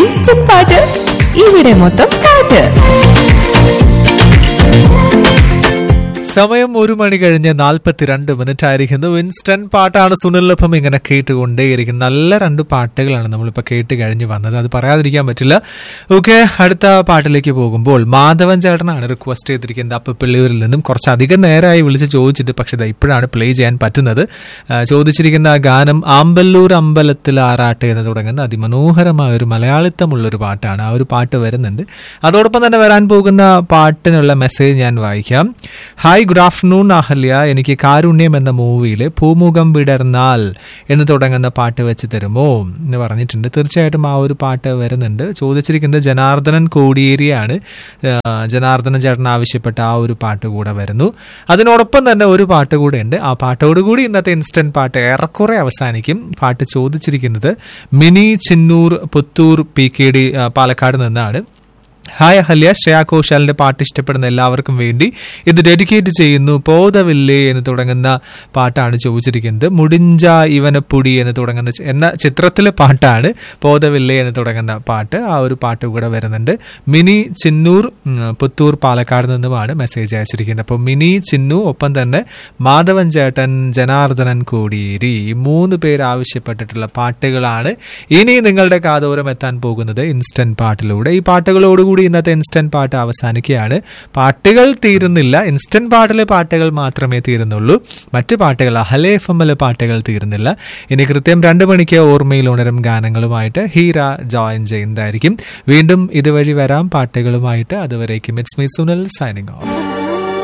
instant പാട്ട് ഇവിടെ മൊത്തം പാട്ട് സമയം ഒരു മണി കഴിഞ്ഞ് നാൽപ്പത്തിരണ്ട് മിനിറ്റ് ആയിരിക്കുന്നു ഇൻസ്റ്റന്റ് പാട്ടാണ് സുനിലിനൊപ്പം ഇങ്ങനെ കേട്ടുകൊണ്ടേയിരിക്കുന്നത് നല്ല രണ്ട് പാട്ടുകളാണ് നമ്മളിപ്പോൾ കേട്ട് കഴിഞ്ഞ് വന്നത് അത് പറയാതിരിക്കാൻ പറ്റില്ല ഓക്കെ അടുത്ത പാട്ടിലേക്ക് പോകുമ്പോൾ മാധവൻ ചേട്ടനാണ് റിക്വസ്റ്റ് ചെയ്തിരിക്കുന്നത് അപ്പൊ പിള്ളൂരിൽ നിന്നും കുറച്ചധികം നേരമായി വിളിച്ച് ചോദിച്ചിട്ട് പക്ഷെ ദാ ഇപ്പോഴാണ് പ്ലേ ചെയ്യാൻ പറ്റുന്നത് ആ, ചോദിച്ചിരിക്കുന്ന ആ ഗാനം ആമ്പല്ലൂർ അമ്പലത്തിൽ ആറാട്ട് എന്ന് തുടങ്ങുന്ന അതിമനോഹരമായ ഒരു മലയാളിത്തമുള്ള ഒരു പാട്ടാണ് ആ ഒരു പാട്ട് വരുന്നുണ്ട് അതോടൊപ്പം തന്നെ വരാൻ പോകുന്ന പാട്ടിനുള്ള മെസ്സേജ് ഞാൻ വായിക്കാം ഹായ് ഗുഡ് ആഫ്റ്റർനൂൺ അഹല്യ എനിക്ക് കാരുണ്യം എന്ന മൂവിയിലെ ഭൂമുഖം വിടർന്നാൽ എന്ന് തുടങ്ങുന്ന പാട്ട് വെച്ച് തരുമോ എന്ന് പറഞ്ഞിട്ടുണ്ട് തീർച്ചയായിട്ടും ആ ഒരു പാട്ട് വരുന്നുണ്ട് ചോദിച്ചിരിക്കുന്നത് ജനാർദ്ദനൻ കോടിയേരിയാണ് ആ, ജനാർദ്ദനൻ ചേട്ടൻ ആവശ്യപ്പെട്ട ആ ഒരു പാട്ട് കൂടെ വരുന്നു അതിനോടൊപ്പം തന്നെ ഒരു പാട്ട് കൂടെ ഉണ്ട് ആ പാട്ടോടുകൂടി ഇന്നത്തെ ഇൻസ്റ്റന്റ് പാട്ട് ഏറെക്കുറെ അവസാനിക്കും പാട്ട് ചോദിച്ചിരിക്കുന്നത് Mini Chinnur Puthur P K D ആ, പാലക്കാട് നിന്നാണ് ഹായ് അഹല്യ ശ്രേയ ഘോഷാലിന്റെ പാട്ട് ഇഷ്ടപ്പെടുന്ന എല്ലാവർക്കും വേണ്ടി ഇത് ഡെഡിക്കേറ്റ് ചെയ്യുന്നു പോതവില്ലേ എന്ന് തുടങ്ങുന്ന പാട്ടാണ് ചോദിച്ചിരിക്കുന്നത് മുടിഞ്ച ഇവനപ്പുടി എന്ന് തുടങ്ങുന്ന ചി- എന്ന ചിത്രത്തിലെ പാട്ടാണ് പോതവില്ലേ എന്ന് തുടങ്ങുന്ന പാട്ട് ആ ഒരു പാട്ട് കൂടെ വരുന്നുണ്ട് മിനി ചിന്നൂർ ഉം, പുത്തൂർ പാലക്കാട് നിന്നുമാണ് മെസ്സേജ് അയച്ചിരിക്കുന്നത് അപ്പോൾ മിനി ചിന്നു ഒപ്പം തന്നെ മാധവൻ ചേട്ടൻ ജനാർദ്ദനൻ കോടിയേരി ഈ മൂന്ന് പേര് ആവശ്യപ്പെട്ടിട്ടുള്ള പാട്ടുകളാണ് ഇനി നിങ്ങളുടെ കാതോരം എത്താൻ പോകുന്നത് ഇൻസ്റ്റന്റ് പാട്ടിലൂടെ ഈ പാട്ടുകളോടുകൂടി ഇന്നത്തെ ഇൻസ്റ്റന്റ് പാട്ട് അവസാനിക്കുകയാണ് പാട്ടുകൾ തീരുന്നില്ല ഇൻസ്റ്റന്റ് പാട്ടിലെ പാട്ടുകൾ മാത്രമേ തീരുന്നുള്ളൂ മറ്റു പാട്ടുകൾ അഹലെ എഫ് എമ്മിലെ പാട്ടുകൾ തീരുന്നില്ല ഇനി കൃത്യം രണ്ട് മണിക്ക് ഓർമ്മയിൽ ഉണരും ഗാനങ്ങളുമായിട്ട് ഹീര ജോയിൻ ചെയ്യുന്നതായിരിക്കും വീണ്ടും ഇതുവഴി വരാം പാട്ടുകളുമായിട്ട് അതുവരേക്കും it's me Sunil signing of